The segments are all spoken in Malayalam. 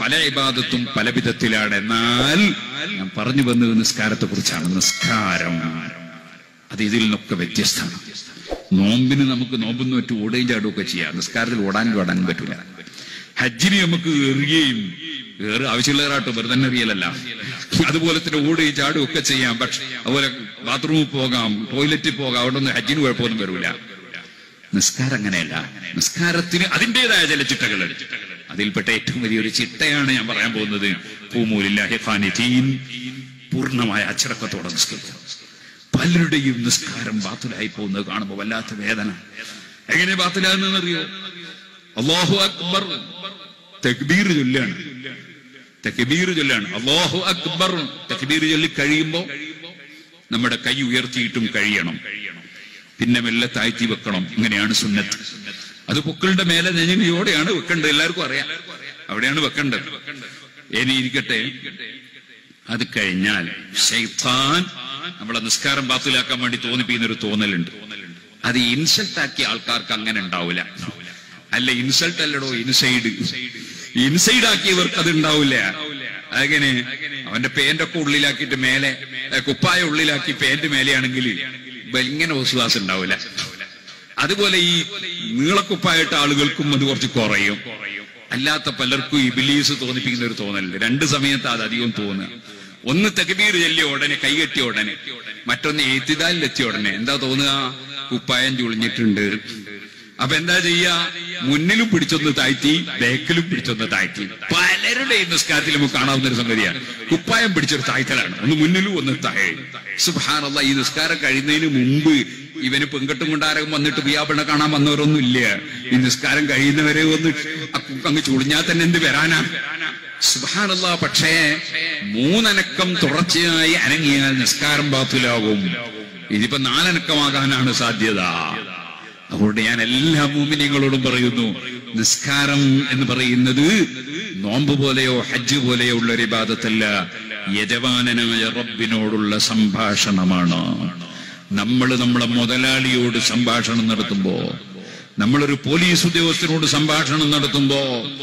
പല ഇബാദത്തും പല വിധത്തിലാണ് എന്നാൽ ഞാൻ പറഞ്ഞു വന്നത് നിസ്കാരത്തെ കുറിച്ചാണ് നിസ്കാരം അത് ഇതിൽ നിന്നൊക്കെ വ്യത്യസ്തമാണ് നോമ്പിന് നമുക്ക് നോമ്പും നോറ്റ് ഓടുകയും ചാടുകയൊക്കെ ചെയ്യാം നിസ്കാരത്തിൽ ഓടാനും ഓടാനും പറ്റില്ല ഹജ്ജിന് നമുക്ക് എറിയുകയും ഏറെ ആവശ്യമുള്ളവരാട്ടോ വെറുതെ എറിയലല്ല അതുപോലെ തന്നെ ഓടുകയും ചാടുകയും ഒക്കെ ചെയ്യാം പക്ഷെ അതുപോലെ ബാത്റൂമിൽ പോകാം ടോയ്ലറ്റിൽ പോകാം അവിടെ ഒന്നും ഹജ്ജിന് കുഴപ്പമൊന്നും വരൂല നിസ്കാരം അങ്ങനെയല്ല നിസ്കാരത്തിന് അതിൻ്റെതായ ചില ചിട്ടകളുണ്ട് അതിൽപ്പെട്ട ഏറ്റവും വലിയൊരു ചിട്ടയാണ് ഞാൻ പറയാൻ പോകുന്നത് പൂമൂലില്ലാഹി ഖാനിതീൻ പൂർണ്ണമായ അച്ചടക്കത്തോടെ നിസ്കരിക്കും പലരുടെയും നിസ്കാരം ബാത്തുലായി പോകുന്നത് കാണുമ്പോൾ വല്ലാത്ത വേദന എങ്ങനെ ബാത്തുലാകുന്നറിയോ അള്ളാഹു അക്ബർ തക്ബീർ ചൊല്ലാണ് തക്ബീർ ചൊല്ലാണ് അള്ളാഹു അക്ബർ തക്ബീർ ചൊല്ലി കഴിയുമ്പോ നമ്മുടെ കൈ ഉയർത്തിയിട്ടും കഴിയണം പിന്നെ മെല്ലെ താഴ്ത്തി വെക്കണം ഇങ്ങനെയാണ് സുന്നത്ത് അത് പൊക്കളുടെ മേലെ നെഞ്ഞിയോടെയാണ് വെക്കേണ്ടത് എല്ലാവർക്കും അറിയാം അവിടെയാണ് വെക്കേണ്ടത് ഇനി ഇരിക്കട്ടെ അത് കഴിഞ്ഞാൽ ഷെയ്ത്താൻ നമ്മളെ നിസ്കാരം ബാത്തിലാക്കാൻ വേണ്ടി തോന്നിപ്പിക്കുന്ന ഒരു തോന്നലുണ്ട് അത് ഇൻസൾട്ട് ആക്കിയ ആൾക്കാർക്ക് അങ്ങനെ ഉണ്ടാവില്ല അല്ല ഇൻസൾട്ട് അല്ലടോ ഇൻസൈഡ് ഇൻസൈഡ് ആക്കിയവർക്ക് അത് ഉണ്ടാവില്ല അങ്ങനെ അവന്റെ പേന്റൊക്കെ ഉള്ളിലാക്കിയിട്ട് മേലെ ഏ, കുപ്പായ ഉള്ളിലാക്കി പേന്റ് മേലെയാണെങ്കിൽ ഇങ്ങനെ വിശ്വാസം ഉണ്ടാവില്ല അതുപോലെ ഈ നീളക്കുപ്പായിട്ട് ആളുകൾക്കും അത് കുറച്ച് കുറയും അല്ലാത്ത പലർക്കും ഈ ബിലീസ് തോന്നിപ്പിക്കുന്ന ഒരു തോന്നലുണ്ട് രണ്ട് സമയത്ത് അത് അധികം തോന്നുക ഒന്ന് തെക്കബീർ ചെല്ലിയ ഉടനെ കൈകെട്ടിയ ഉടനെ മറ്റൊന്ന് എഴുത്തിതാലിലെത്തിയ ഉടനെ എന്താ തോന്നുക കുപ്പായം ചുളിഞ്ഞിട്ടുണ്ട് അപ്പൊ എന്താ ചെയ്യാ മുന്നിലും പിടിച്ചൊന്ന് താഴ്ത്തി ബാക്കിലും പിടിച്ചൊന്ന് താഴ്ത്തി പലരുടെയും നിസ്കാരത്തിൽ നമുക്ക് കാണാവുന്ന ഒരു സംഗതിയാണ് കുപ്പായം പിടിച്ചൊരു താഴ്ത്തലാണ് ഒന്ന് മുന്നിലും ഒന്ന് താഴെ സുഭാനുള്ള ഈ നിസ്കാരം കഴിയുന്നതിന് മുമ്പ് ഇവന് പെങ്കട്ടും കൊണ്ടാരകം വന്നിട്ട് പിയാപണ കാണാൻ വന്നവരൊന്നും ഇല്ല ഈ നിസ്കാരം കഴിയുന്നവരെ ഒന്ന് അ- അങ്ങ് ചുളിഞ്ഞാൽ തന്നെ എന്ത് വരാനാ സുഭാനല്ല പക്ഷേ മൂന്നനക്കം തുടർച്ചയായി അനങ്ങിയാൽ നിസ്കാരം ബാത്തുലാകും ഇതിപ്പോ നാലനക്കമാകാനാണ് സാധ്യത അതുകൊണ്ട് ഞാൻ എല്ലാ മൂമിനികളോടും പറയുന്നു നിസ്കാരം എന്ന് പറയുന്നത് നോമ്പ് പോലെയോ ഹജ്ജ് പോലെയോ ഉള്ള ഒരു ഇബാദത്തല്ല യജമാനനായ റബ്ബിനോടുള്ള സംഭാഷണമാണ് നമ്മൾ നമ്മളെ മുതലാളിയോട് സംഭാഷണം നടത്തുമ്പോ നമ്മളൊരു പോലീസ് ഉദ്യോഗസ്ഥനോട് സംഭാഷണം നടത്തുമ്പോ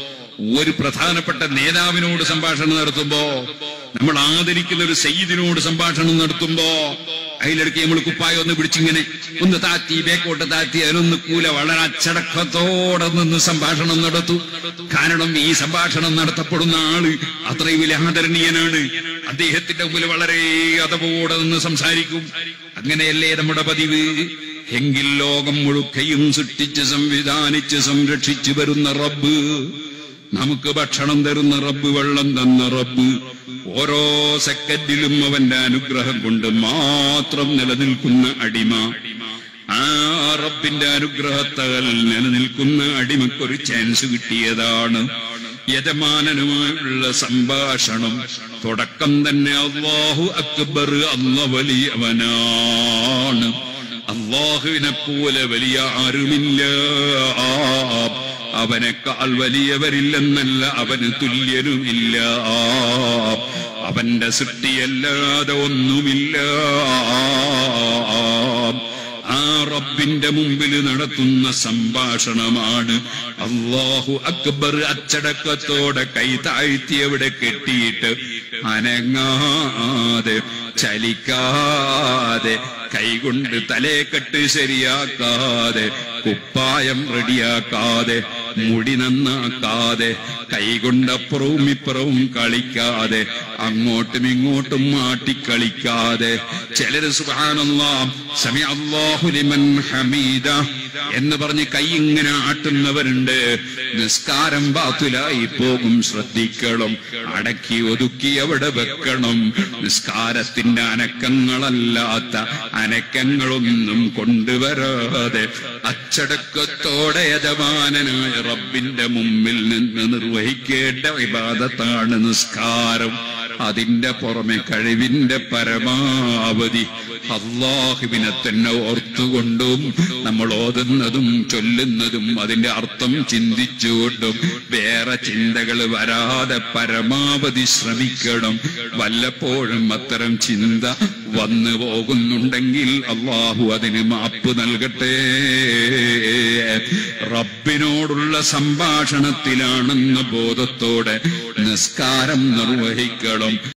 ഒരു പ്രധാനപ്പെട്ട നേതാവിനോട് സംഭാഷണം നടത്തുമ്പോ നമ്മൾ ആദരിക്കുന്ന ഒരു സയ്യിദിനോട് സംഭാഷണം നടത്തുമ്പോ അതിലിടയ്ക്ക് നമ്മൾ കുപ്പായം ഒന്ന് പിടിച്ചിങ്ങനെ ഒന്ന് താത്തി ബേക്കോട്ട് താത്തി അതിനൊന്ന് കൂല വളരെ അച്ചടക്കത്തോടെ നിന്ന് സംഭാഷണം നടത്തു കാരണം ഈ സംഭാഷണം നടത്തപ്പെടുന്ന ആള് അത്രയും വലിയ ആദരണീയനാണ് അദ്ദേഹത്തിന്റെ മുമ്പിൽ വളരെ അതപോടെ നിന്ന് സംസാരിക്കും അങ്ങനെയല്ലേ നമ്മുടെ പതിവ് എങ്കിൽ ലോകം മുഴുക്കയും സൃഷ്ടിച്ച് സംവിധാനിച്ച് സംരക്ഷിച്ചു വരുന്ന റബ്ബ് നമുക്ക് ഭക്ഷണം തരുന്ന റബ്ബ് വെള്ളം തന്ന റബ്ബ് ഓരോ സെക്കൻഡിലും അവന്റെ അനുഗ്രഹം കൊണ്ട് മാത്രം നിലനിൽക്കുന്ന അടിമ ആ റബ്ബിന്റെ അനുഗ്രഹത്താൽ നിലനിൽക്കുന്ന അടിമക്കൊരു ചാൻസ് കിട്ടിയതാണ് യജമാനനുമായുള്ള സംഭാഷണം തുടക്കം തന്നെ അള്ളാഹു അക്ബർ അല്ല വലിയവനാണ് അള്ളാഹുവിനെ പോലെ വലിയ ആരുമില്ല അവനേക്കാൾ വലിയവരില്ലെന്നല്ല അവന് തുല്യനുമില്ല അവന്റെ സൃഷ്ടിയല്ലാതെ ഒന്നുമില്ല ആ റബ്ബിന്റെ മുമ്പിൽ നടത്തുന്ന സംഭാഷണമാണ് അള്ളാഹു അക്ബർ അച്ചടക്കത്തോടെ കൈ താഴ്ത്തി അവിടെ കെട്ടിയിട്ട് അനങ്ങാതെ ചലിക്കാതെ കൈകൊണ്ട് തലേക്കെട്ട് ശരിയാക്കാതെ കുപ്പായം റെഡിയാക്കാതെ മുടി നന്നാക്കാതെ കൈകൊണ്ടപ്പുറവും ഇപ്പുറവും കളിക്കാതെ അങ്ങോട്ടും ഇങ്ങോട്ടും മാട്ടിക്കളിക്കാതെ ചിലര് സുബാനല്ലാം സമയ അള്ളാഹുലിമൻ ഹമീദ എന്ന് പറഞ്ഞ് കൈ ഇങ്ങനെ ആട്ടുന്നവരുണ്ട് നിസ്കാരം ബാത്തുലായി പോകും ശ്രദ്ധിക്കണം അടക്കി ഒതുക്കി അവിടെ വെക്കണം നിസ്കാരത്തിന്റെ അനക്കങ്ങളല്ലാത്ത അനക്കങ്ങളൊന്നും കൊണ്ടുവരാതെ അച്ചടക്കത്തോടെ യജമാനനായ റബ്ബിന്റെ മുമ്പിൽ നിന്ന് നിർവഹിക്കേണ്ട വിവാദത്താണ് നിസ്കാരം അതിന്റെ പുറമെ കഴിവിന്റെ പരമാവധി അള്ളാഹുവിനെ തന്നെ ഓർത്തുകൊണ്ടും നമ്മൾ ഓതുന്നതും ചൊല്ലുന്നതും അതിന്റെ അർത്ഥം ചിന്തിച്ചുകൊണ്ടും വേറെ ചിന്തകൾ വരാതെ പരമാവധി ശ്രമിക്കണം വല്ലപ്പോഴും അത്തരം ചിന്ത വന്നു പോകുന്നുണ്ടെങ്കിൽ അള്ളാഹു അതിന് മാപ്പ് നൽകട്ടെ റബ്ബ് റബ്ബിനോടുള്ള സംഭാഷണത്തിലാണെന്ന ബോധത്തോടെ നിസ്കാരം നിർവഹിക്കണം